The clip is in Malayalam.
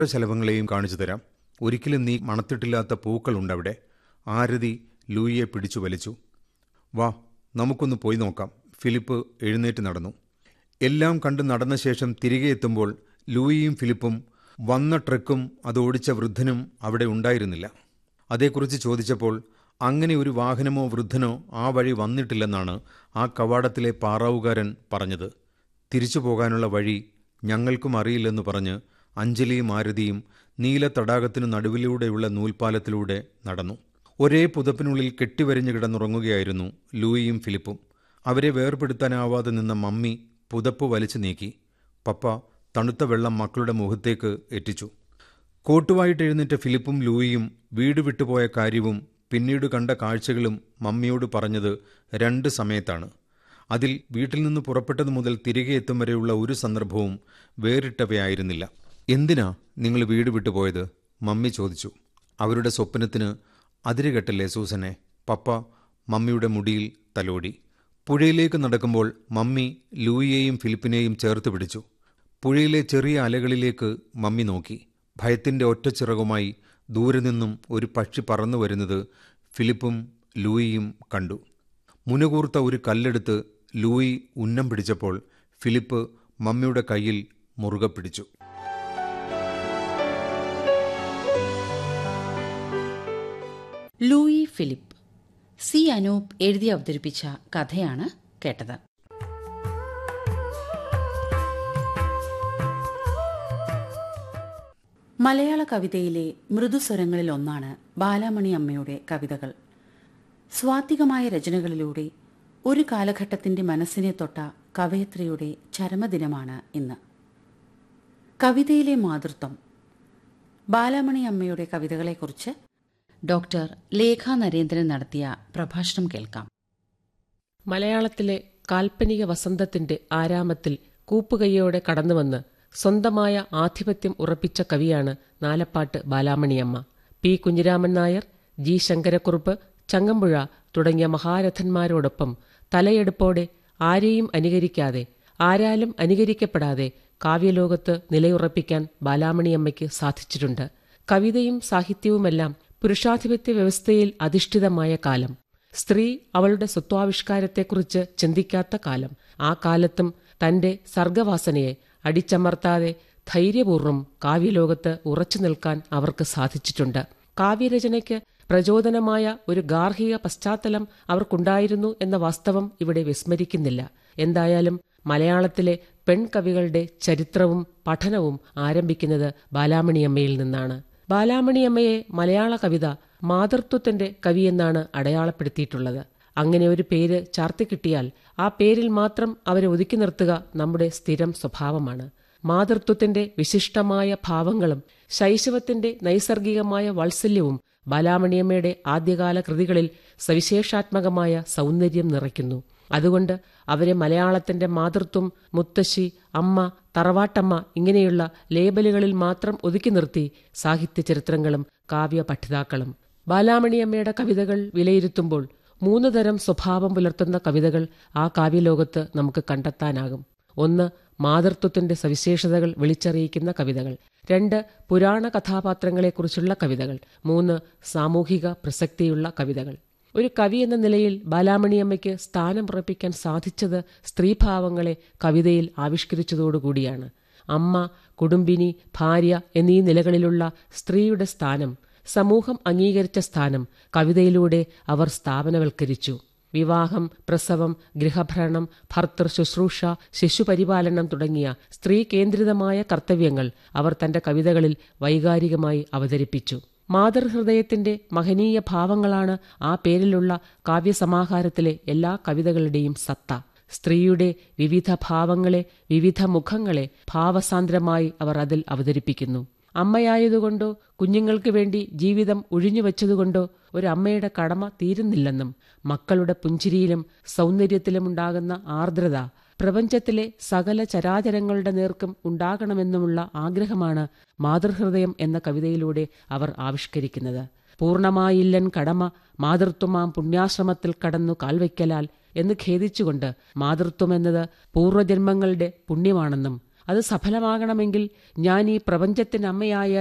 ശലഭങ്ങളെയും കാണിച്ചു തരാം ഒരിക്കലും നീ മണത്തിട്ടില്ലാത്ത പൂക്കളുണ്ടവിടെ ആരതി ലൂയിയെ പിടിച്ചു വലിച്ചു വാ നമുക്കൊന്ന് പോയി നോക്കാം ഫിലിപ്പ് എഴുന്നേറ്റ് നടന്നു എല്ലാം കണ്ട് നടന്ന ശേഷം തിരികെ എത്തുമ്പോൾ ലൂയിയും ഫിലിപ്പും വന്ന ട്രക്കും അത് ഓടിച്ച വൃദ്ധനും അവിടെ ഉണ്ടായിരുന്നില്ല അതേക്കുറിച്ച് ചോദിച്ചപ്പോൾ അങ്ങനെ ഒരു വാഹനമോ വൃദ്ധനോ ആ വഴി വന്നിട്ടില്ലെന്നാണ് ആ കവാടത്തിലെ പാറാവുകാരൻ പറഞ്ഞത് തിരിച്ചു പോകാനുള്ള വഴി ഞങ്ങൾക്കും അറിയില്ലെന്ന് പറഞ്ഞ് അഞ്ജലിയും ആരതിയും നീല തടാകത്തിനു നടുവിലൂടെയുള്ള നൂൽപ്പാലത്തിലൂടെ നടന്നു ഒരേ പുതപ്പിനുള്ളിൽ കെട്ടിവരിഞ്ഞു കിടന്നുറങ്ങുകയായിരുന്നു ലൂയിയും ഫിലിപ്പും അവരെ വേർപെടുത്താനാവാതെ നിന്ന മമ്മി പുതപ്പ് വലിച്ചു നീക്കി പപ്പ തണുത്ത വെള്ളം മക്കളുടെ മുഖത്തേക്ക് എത്തിച്ചു കോട്ടുവായിട്ട് എഴുന്നേറ്റ ഫിലിപ്പും ലൂയിയും വീട് വിട്ടുപോയ കാര്യവും പിന്നീട് കണ്ട കാഴ്ചകളും മമ്മിയോട് പറഞ്ഞത് രണ്ട് സമയത്താണ് അതിൽ വീട്ടിൽ നിന്ന് പുറപ്പെട്ടതു മുതൽ തിരികെ എത്തും വരെയുള്ള ഒരു സന്ദർഭവും വേറിട്ടവയായിരുന്നില്ല എന്തിനാ നിങ്ങൾ വീട് വിട്ടുപോയത് മമ്മി ചോദിച്ചു അവരുടെ സ്വപ്നത്തിന് അതിരുകെട്ടല്ലേ സൂസനെ പപ്പ മമ്മിയുടെ മുടിയിൽ തലോടി പുഴയിലേക്ക് നടക്കുമ്പോൾ മമ്മി ലൂയിയെയും ഫിലിപ്പിനെയും ചേർത്ത് പിടിച്ചു പുഴയിലെ ചെറിയ അലകളിലേക്ക് മമ്മി നോക്കി ഭയത്തിന്റെ ഒറ്റച്ചിറകുമായി ദൂരെ നിന്നും ഒരു പക്ഷി പറന്നു വരുന്നത് ഫിലിപ്പും ലൂയിയും കണ്ടു മുനകൂർത്ത ഒരു കല്ലെടുത്ത് ലൂയി ഉന്നം പിടിച്ചപ്പോൾ ഫിലിപ്പ് മമ്മിയുടെ കയ്യിൽ മുറുകെ പിടിച്ചു ലൂയി ഫിലിപ്പ് സി അനൂപ് എഴുതി അവതരിപ്പിച്ച കഥയാണ് കേട്ടത് മലയാള കവിതയിലെ മൃദുസ്വരങ്ങളിൽ ഒന്നാണ് ബാലാമണി അമ്മയുടെ കവിതകൾ സ്വാത്വികമായ രചനകളിലൂടെ ഒരു കാലഘട്ടത്തിന്റെ മനസ്സിനെ തൊട്ട കവയത്രിയുടെ ചരമദിനമാണ് ഇന്ന് കവിതയിലെ മാതൃത്വം ബാലാമണി അമ്മയുടെ കവിതകളെക്കുറിച്ച് ഡോക്ടർ ലേഖ നരേന്ദ്രൻ നടത്തിയ പ്രഭാഷണം കേൾക്കാം മലയാളത്തിലെ കാൽപ്പനിക വസന്തത്തിന്റെ ആരാമത്തിൽ കൂപ്പുകയ്യോടെ കടന്നുവന്ന് സ്വന്തമായ ആധിപത്യം ഉറപ്പിച്ച കവിയാണ് നാലപ്പാട്ട് ബാലാമണിയമ്മ പി കുഞ്ഞിരാമൻ നായർ ജി ശങ്കരക്കുറുപ്പ് ചങ്ങമ്പുഴ തുടങ്ങിയ മഹാരഥന്മാരോടൊപ്പം തലയെടുപ്പോടെ ആരെയും അനുകരിക്കാതെ ആരാലും അനുകരിക്കപ്പെടാതെ കാവ്യലോകത്ത് നിലയുറപ്പിക്കാൻ ബാലാമണിയമ്മയ്ക്ക് സാധിച്ചിട്ടുണ്ട് കവിതയും സാഹിത്യവുമെല്ലാം പുരുഷാധിപത്യ വ്യവസ്ഥയിൽ അധിഷ്ഠിതമായ കാലം സ്ത്രീ അവളുടെ സ്വത്വാവിഷ്കാരത്തെക്കുറിച്ച് ചിന്തിക്കാത്ത കാലം ആ കാലത്തും തന്റെ സർഗവാസനയെ അടിച്ചമർത്താതെ ധൈര്യപൂർവ്വം കാവ്യലോകത്ത് ഉറച്ചു നിൽക്കാൻ അവർക്ക് സാധിച്ചിട്ടുണ്ട് കാവ്യരചനയ്ക്ക് പ്രചോദനമായ ഒരു ഗാർഹിക പശ്ചാത്തലം അവർക്കുണ്ടായിരുന്നു എന്ന വാസ്തവം ഇവിടെ വിസ്മരിക്കുന്നില്ല എന്തായാലും മലയാളത്തിലെ പെൺകവികളുടെ ചരിത്രവും പഠനവും ആരംഭിക്കുന്നത് ബാലാമണിയമ്മയിൽ നിന്നാണ് ബാലാമണിയമ്മയെ മലയാള കവിത മാതൃത്വത്തിന്റെ കവിയെന്നാണ് അടയാളപ്പെടുത്തിയിട്ടുള്ളത് അങ്ങനെ ഒരു പേര് ചാർത്തിക്കിട്ടിയാൽ ആ പേരിൽ മാത്രം അവരെ ഒതുക്കി നിർത്തുക നമ്മുടെ സ്ഥിരം സ്വഭാവമാണ് മാതൃത്വത്തിന്റെ വിശിഷ്ടമായ ഭാവങ്ങളും ശൈശവത്തിന്റെ നൈസർഗികമായ വാത്സല്യവും ബാലാമണിയമ്മയുടെ ആദ്യകാല കൃതികളിൽ സവിശേഷാത്മകമായ സൗന്ദര്യം നിറയ്ക്കുന്നു അതുകൊണ്ട് അവരെ മലയാളത്തിന്റെ മാതൃത്വം മുത്തശ്ശി അമ്മ തറവാട്ടമ്മ ഇങ്ങനെയുള്ള ലേബലുകളിൽ മാത്രം ഒതുക്കി നിർത്തി സാഹിത്യ ചരിത്രങ്ങളും കാവ്യ പഠിതാക്കളും ബാലാമണിയമ്മയുടെ കവിതകൾ വിലയിരുത്തുമ്പോൾ മൂന്ന് തരം സ്വഭാവം പുലർത്തുന്ന കവിതകൾ ആ കാവ്യലോകത്ത് നമുക്ക് കണ്ടെത്താനാകും ഒന്ന് മാതൃത്വത്തിന്റെ സവിശേഷതകൾ വിളിച്ചറിയിക്കുന്ന കവിതകൾ രണ്ട് പുരാണ കഥാപാത്രങ്ങളെക്കുറിച്ചുള്ള കവിതകൾ മൂന്ന് സാമൂഹിക പ്രസക്തിയുള്ള കവിതകൾ ഒരു കവി എന്ന നിലയിൽ ബാലാമണിയമ്മയ്ക്ക് സ്ഥാനം ഉറപ്പിക്കാൻ സാധിച്ചത് സ്ത്രീഭാവങ്ങളെ കവിതയിൽ ആവിഷ്കരിച്ചതോടുകൂടിയാണ് അമ്മ കുടുംബിനി ഭാര്യ എന്നീ നിലകളിലുള്ള സ്ത്രീയുടെ സ്ഥാനം സമൂഹം അംഗീകരിച്ച സ്ഥാനം കവിതയിലൂടെ അവർ സ്ഥാപനവൽക്കരിച്ചു വിവാഹം പ്രസവം ഗൃഹഭരണം ഭർത്തൃ ശുശ്രൂഷ ശിശുപരിപാലനം തുടങ്ങിയ സ്ത്രീ കേന്ദ്രിതമായ കർത്തവ്യങ്ങൾ അവർ തന്റെ കവിതകളിൽ വൈകാരികമായി അവതരിപ്പിച്ചു മാതൃഹൃദയത്തിന്റെ മഹനീയ ഭാവങ്ങളാണ് ആ പേരിലുള്ള കാവ്യസമാഹാരത്തിലെ എല്ലാ കവിതകളുടെയും സത്ത സ്ത്രീയുടെ വിവിധ ഭാവങ്ങളെ വിവിധ മുഖങ്ങളെ ഭാവസാന്ദ്രമായി അവർ അതിൽ അവതരിപ്പിക്കുന്നു അമ്മയായതുകൊണ്ടോ കുഞ്ഞുങ്ങൾക്ക് വേണ്ടി ജീവിതം ഒഴിഞ്ഞുവെച്ചതുകൊണ്ടോ ഒരു അമ്മയുടെ കടമ തീരുന്നില്ലെന്നും മക്കളുടെ പുഞ്ചിരിയിലും സൗന്ദര്യത്തിലുമുണ്ടാകുന്ന ആർദ്രത പ്രപഞ്ചത്തിലെ സകല ചരാചരങ്ങളുടെ നേർക്കും ഉണ്ടാകണമെന്നുമുള്ള ആഗ്രഹമാണ് മാതൃഹൃദയം എന്ന കവിതയിലൂടെ അവർ ആവിഷ്കരിക്കുന്നത് പൂർണമായില്ലൻ കടമ മാതൃത്വമാം പുണ്യാശ്രമത്തിൽ കടന്നു കാൽവയ്ക്കലാൽ എന്ന് ഖേദിച്ചുകൊണ്ട് മാതൃത്വമെന്നത് പൂർവ്വജന്മങ്ങളുടെ പുണ്യമാണെന്നും അത് സഫലമാകണമെങ്കിൽ ഞാൻ ഈ പ്രപഞ്ചത്തിനമ്മയായ